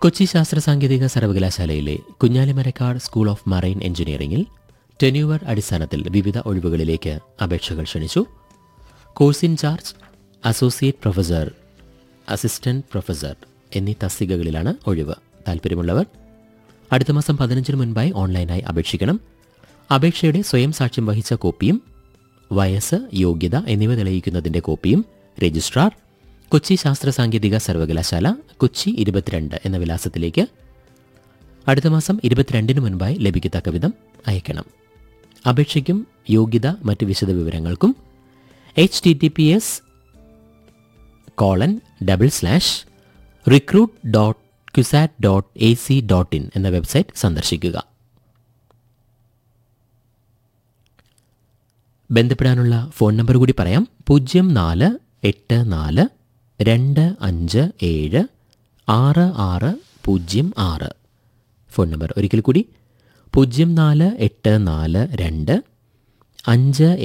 കൊച്ചി ശാസ്ത്ര സാങ്കേതിക സർവകലാശാലയിലെ കുഞ്ഞാലിമരക്കാട് സ്കൂൾ ഓഫ് മറൈൻ എഞ്ചിനീയറിംഗിൽ ടെന്യൂവർ അടിസ്ഥാനത്തിൽ വിവിധ ഒഴിവുകളിലേക്ക് അപേക്ഷകൾ ക്ഷണിച്ചു course in charge associate professor assistant professor എന്നീ തസ്തികകളിലാണ് ഒഴിവ് താൽപ്പര്യമുള്ളവർ അടുത്ത മാസം പതിനഞ്ചിന് മുൻപായി ഓൺലൈനായി അപേക്ഷിക്കണം അപേക്ഷയുടെ സ്വയം സാക്ഷ്യം വഹിച്ച കോപ്പിയും വയസ്സ് യോഗ്യത എന്നിവ തെളിയിക്കുന്നതിന്റെ കോപ്പിയും രജിസ്ട്രാർ കൊച്ചി ശാസ്ത്ര സാങ്കേതിക സർവകലാശാല കൊച്ചി ഇരുപത്തിരണ്ട് എന്ന വിലാസത്തിലേക്ക് അടുത്ത മാസം ഇരുപത്തിരണ്ടിന് മുൻപായി ലഭിക്കത്തക്ക വിധം അയക്കണം അപേക്ഷയ്ക്കും യോഗ്യത മറ്റ് വിശദവിവരങ്ങൾക്കും H T T P S colon double slash recruit dot Cusat dot A C dot in എന്ന വെബ്സൈറ്റ് സന്ദർശിക്കുക ബന്ധപ്പെടാനുള്ള ഫോൺ നമ്പർ കൂടി പറയാം പൂജ്യം നാല് എട്ട് നാല് രണ്ട് അഞ്ച് ഏഴ് ആറ് ആറ് പൂജ്യം ആറ് ഫോൺ നമ്പർ ഒരിക്കൽ കൂടി പൂജ്യം നാല് എട്ട് നാല് രണ്ട് അഞ്ച്